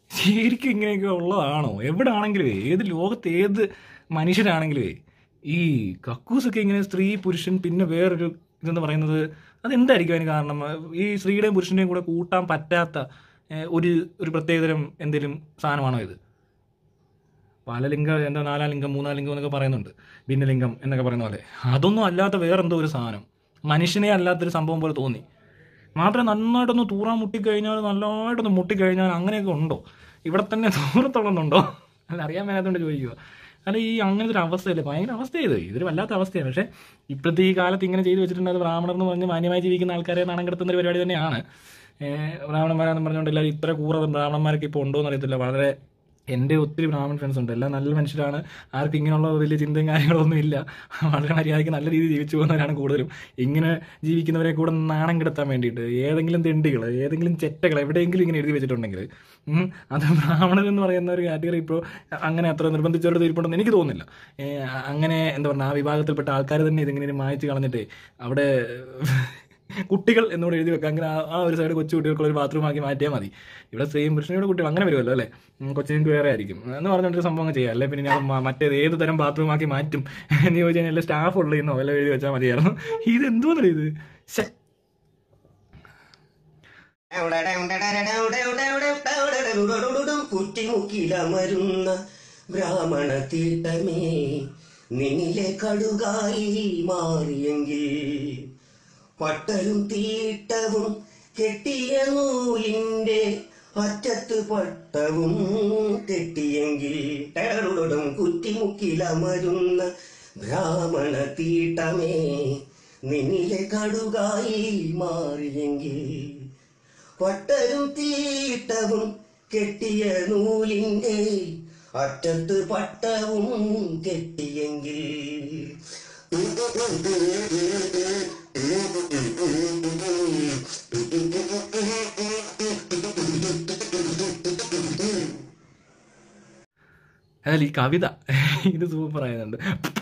ശരിക്കും ഇങ്ങനെയൊക്കെ ഉള്ളതാണോ എവിടെ ആണെങ്കിലും ഏത് ലോകത്ത് ഏത് മനുഷ്യരാണെങ്കിലും ഈ കക്കൂസൊക്കെ ഇങ്ങനെ സ്ത്രീ പുരുഷൻ പിന്നെ വേറൊരു ഇതെന്ന് പറയുന്നത് അതെന്തായിരിക്കും അതിന് കാരണം ഈ സ്ത്രീയുടെയും പുരുഷൻ്റെയും കൂടെ കൂട്ടാൻ പറ്റാത്ത ഏഹ്, ഒരു ഒരു പ്രത്യേകതരം എന്തെങ്കിലും സാധനമാണോ ഇത് പല ലിംഗം എന്താ നാലാം ലിംഗം മൂന്നാം ലിംഗം എന്നൊക്കെ പറയുന്നുണ്ട് ഭിന്നലിംഗം എന്നൊക്കെ പറയുന്ന പോലെ അതൊന്നും അല്ലാത്ത വേറെന്തോ ഒരു സാധനം മനുഷ്യനെ അല്ലാത്തൊരു സംഭവം പോലെ തോന്നി മാത്രം നന്നായിട്ടൊന്ന് തൂറാൻ മുട്ടിക്കഴിഞ്ഞാൽ നല്ലതായിട്ടൊന്ന് മുട്ടിക്കഴിഞ്ഞാൽ അങ്ങനെയൊക്കെ ഉണ്ടോ ഇവിടെ തന്നെ തൂറത്തുള്ളതുണ്ടോ അല്ല അറിയാൻ മേലാത്തോണ്ട് ചോദിക്കുക അല്ല ഈ അങ്ങനത്തെ ഒരു അവസ്ഥയല്ലേ ഭയങ്കര അവസ്ഥയത് ഇതൊരു വല്ലാത്ത അവസ്ഥയാണ് പക്ഷേ ഇപ്പോഴത്തെ ഈ കാലത്ത് ഇങ്ങനെ ചെയ്തു വെച്ചിട്ടുണ്ട് അത് ബ്രാഹ്മണർ എന്ന് പറഞ്ഞ് മാന്യമായി ജീവിക്കുന്ന ആൾക്കാരെ നാണം കിടത്തുന്ന ഒരു പരിപാടി തന്നെയാണ് ഏഹ് ബ്രാഹ്മണന്മാരാന്ന് പറഞ്ഞുകൊണ്ട് എല്ലാവരും ഇത്ര കൂറ ബ്രാഹ്മണന്മാരൊക്കെ ഇപ്പോൾ ഉണ്ടോ എന്ന് അറിയത്തില്ല വളരെ എൻ്റെ ഒത്തിരി ബ്രാഹ്മൺ ഫ്രണ്ട്സ് ഉണ്ട് എല്ലാം നല്ല മനുഷ്യരാണ് ആർക്കും ഇങ്ങനെയുള്ള വലിയ ചിന്തയും കാര്യങ്ങളൊന്നും ഇല്ല വളരെ മര്യാദയ്ക്ക് നല്ല രീതിയിൽ ജീവിച്ചു പോകുന്നവരാണ് കൂടുതലും ഇങ്ങനെ ജീവിക്കുന്നവരെ കൂടെ നാണം കിടത്താൻ വേണ്ടിയിട്ട് ഏതെങ്കിലും തെണ്ടികൾ ഏതെങ്കിലും ചെറ്റകൾ എവിടെയെങ്കിലും ഇങ്ങനെ എഴുതി വെച്ചിട്ടുണ്ടെങ്കിൽ ഉം, അത് ബ്രാഹ്മണൻ എന്ന് പറയുന്ന ഒരു കാറ്റഗറി ഇപ്പോൾ അങ്ങനെ അത്ര നിർബന്ധിച്ചവരുടെ തീരുമാനമെന്ന് എനിക്ക് തോന്നുന്നില്ല ഏ, അങ്ങനെ എന്താ പറയുക ആ വിഭാഗത്തിൽപ്പെട്ട ആൾക്കാർ തന്നെ ഇതിങ്ങനെ മായച്ച് കളഞ്ഞിട്ട് അവിടെ കുട്ടികൾ എന്നോട് എഴുതി വെക്കാം അങ്ങനെ ആ- ആ ഒരു സൈഡ് കൊച്ചു കുട്ടികൾക്കുള്ള ഒരു ബാത്റൂം ആക്കി മാറ്റിയാൽ മതി ഇവിടെ സ്ത്രീയും പുരുഷനോട് കുട്ടികൾ അങ്ങനെ വരുമല്ലോ അല്ലേ ഉം, കൊച്ചിങ്ങൾക്ക് വേറെ ആയിരിക്കും എന്ന് പറഞ്ഞിട്ട് സംഭവം അങ്ങ് ചെയ്യാം അല്ലെ പിന്നെ ഞാൻ മ- മറ്റേത് ഏത് തരം ബാത്റൂം ആക്കി മാറ്റും എന്ന് ചോദിച്ചു കഴിഞ്ഞാൽ സ്റ്റാഫ് ഉള്ളതെന്നോ വല്ല എഴുതി വെച്ചാൽ മതിയായിരുന്നു ഇത് എന്തോന്നല്ലേ ഇത് ശ്ശെ. കുറ്റിമുക്കിലമരുന്ന ബ്രാഹ്മണ തീട്ടമേ നിന്നിലെ കടുകായി മാറിയെങ്കിൽ പട്ടരും തീട്ടവും കെട്ടിയ നൂലിന്റെ അറ്റത്ത് പട്ടവും കെട്ടിയെങ്കിൽ ടടടുടടും കുറ്റിമുക്കിലമരുന്ന ബ്രാഹ്മണ തീട്ടമേ നിന്നിലെ കടുകായി മാറിയെങ്കിൽ പട്ടരും തീട്ടവും കെട്ടിയ നൂലിന്റെ അറ്റത്ത് പട്ടവും കെട്ടിയെങ്കിൽ അതല്ല ഈ കവിത ഇത് സൂപ്പർ ആയതുണ്ട്